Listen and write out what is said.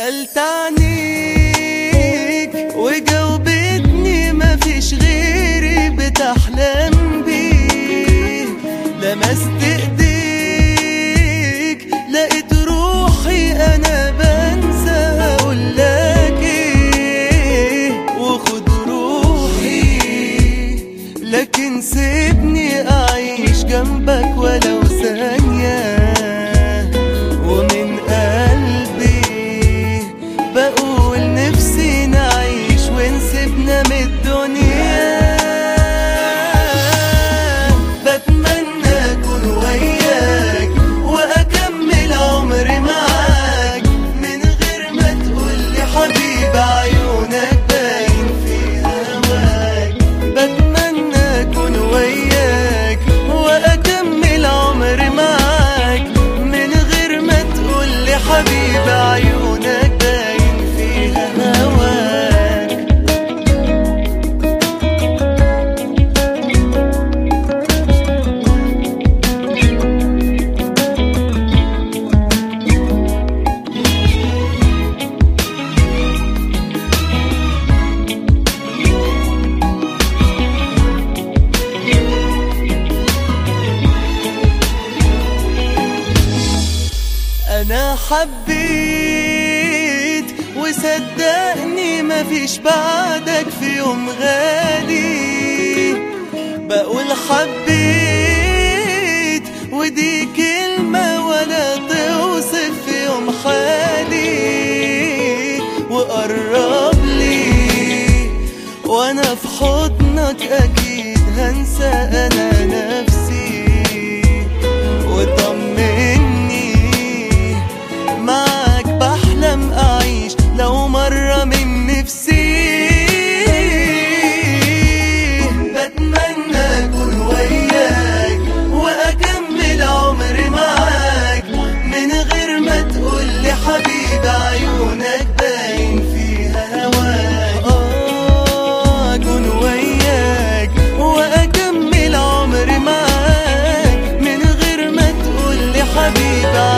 سألت عنيك وجاوبتني مفيش غيري بتحلم بيه لمست ايديك لقيت روحي انا بنسى اقولك ايه وخد روحي لكن سيبني اعيش جنبك ولو ثانيه ومن قلبي بقول نفسي نعيش ونسيبنا من الدنيا بتمنى اكون وياك واكمل عمري معاك من غير ما تقولي حبيبي عيونك باين في هواك بتمنى اكون وياك واكمل عمري معاك من غير ما تقولي حبيبي عيونك باين فيها هواك انا حبيت وصدقني مفيش بعدك في يوم غالي بقول حبيت ودي كلمة ولا توصف في يوم حالي وقرب لي وانا في حضنك اكيد هنسى انا نفسي وطمني معاك بحلم أعيش لو مرة من نفسي بتمنى أكون وياك وأكمل عمري معاك من غير ما تقولي حبيبي عيونك باين فيها هواك آه أكون وياك وأكمل عمري معاك من غير ما تقولي حبيبي